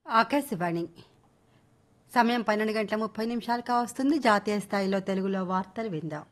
ఆకాశవాణి సమయం పన్నెండు గంటల ముప్పై నిమిషాలు కావస్తుంది జాతీయ స్థాయిలో తెలుగులో వార్తలు విందాం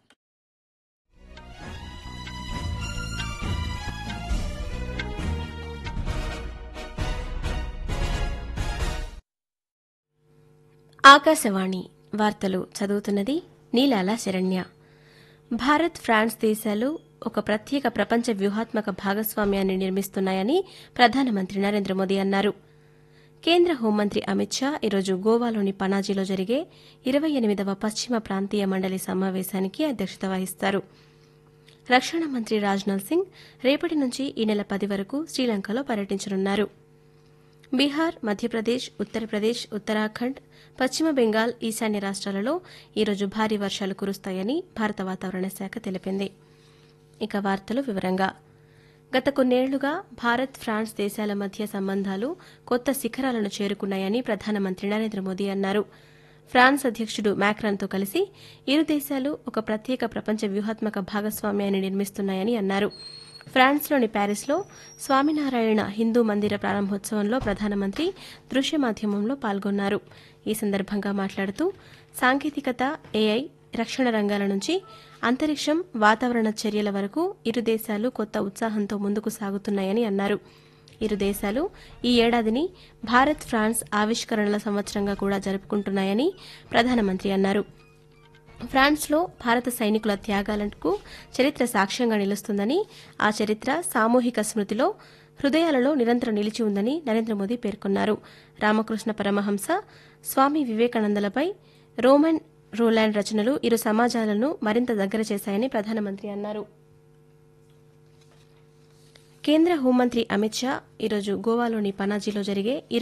ఆకాశవాణి వార్తలు చదువుతున్నది నీలాల శరణ్య భారత్ ఫ్రాన్స్ దేశాలు ఒక ప్రత్యేక ప్రపంచ వ్యూహాత్మక భాగస్వామ్యాన్ని నిర్మిస్తున్నాయని ప్రధానమంత్రి నరేంద్ర మోదీ అన్నారు కేంద్ర హోంమంత్రి అమిత్ షా ఈరోజు గోవాలోని పనాజీలో జరిగే ఇరవై ఎనిమిదవ పశ్చిమ ప్రాంతీయ మండలి సమావేశానికి అధ్యక్షత వహిస్తారు రక్షణ మంత్రి రాజ్నాథ్ సింగ్ రేపటి నుంచి ఈ నెల పది వరకు శ్రీలంకలో పర్యటించనున్నారు బీహార్ మధ్యప్రదేశ్ ఉత్తరప్రదేశ్ ఉత్తరాఖండ్ పశ్చిమ బెంగాల్ ఈశాన్య రాష్ట్రాలలో ఈరోజు భారీ వర్షాలు కురుస్తాయని భారత వాతావరణ శాఖ తెలిపింది ఇక వార్తలు వివరంగా గత కొన్నేళ్లుగా భారత్ ఫ్రాన్స్ దేశాల మధ్య సంబంధాలు కొత్త శిఖరాలను చేరుకున్నాయని ప్రధానమంత్రి నరేంద్ర మోదీ అన్నారు ఫ్రాన్స్ అధ్యక్షుడు మ్యాక్రాన్తో కలిసి ఇరు దేశాలు ఒక ప్రత్యేక ప్రపంచ వ్యూహాత్మక భాగస్వామ్యాన్ని నిర్మిస్తున్నాయని అన్నారు ఫ్రాన్స్లోని ప్యారిస్లో స్వామినారాయణ హిందూ మందిర ప్రారంభోత్సవంలో ప్రధానమంత్రి దృశ్య మాధ్యమంలో పాల్గొన్నారు ఈ సందర్భంగా మాట్లాడుతూ సాంకేతికత ఏఐ రక్షణ రంగాల నుంచి అంతరిక్షం వాతావరణ చర్యల వరకు ఇరు దేశాలు కొత్త ఉత్సాహంతో ముందుకు సాగుతున్నాయని అన్నారు ఇరు దేశాలు ఈ ఏడాదిని భారత్ ఫ్రాన్స్ ఆవిష్కరణల సంవత్సరంగా కూడా జరుపుకుంటున్నాయని ప్రధానమంత్రి అన్నారు ఫ్రాన్స్లో భారత సైనికుల త్యాగాలకు చరిత్ర సాక్ష్యంగా నిలుస్తుందని ఆ చరిత్ర సామూహిక స్మృతిలో హృదయాలలో నిరంతరం నిలిచి ఉందని నరేంద్ర మోదీ పేర్కొన్నారు రామకృష్ణ పరమహంస స్వామి వివేకానందలపై రోమన్ రోలాండ్ రచనలు ఇరు సమాజాలను మరింత దగ్గర చేశాయని ప్రధానమంత్రి అన్నారు కేంద్ర హోంమంత్రి అమిత్ షా ఈరోజు గోవాలోని పనాజీలో జరిగే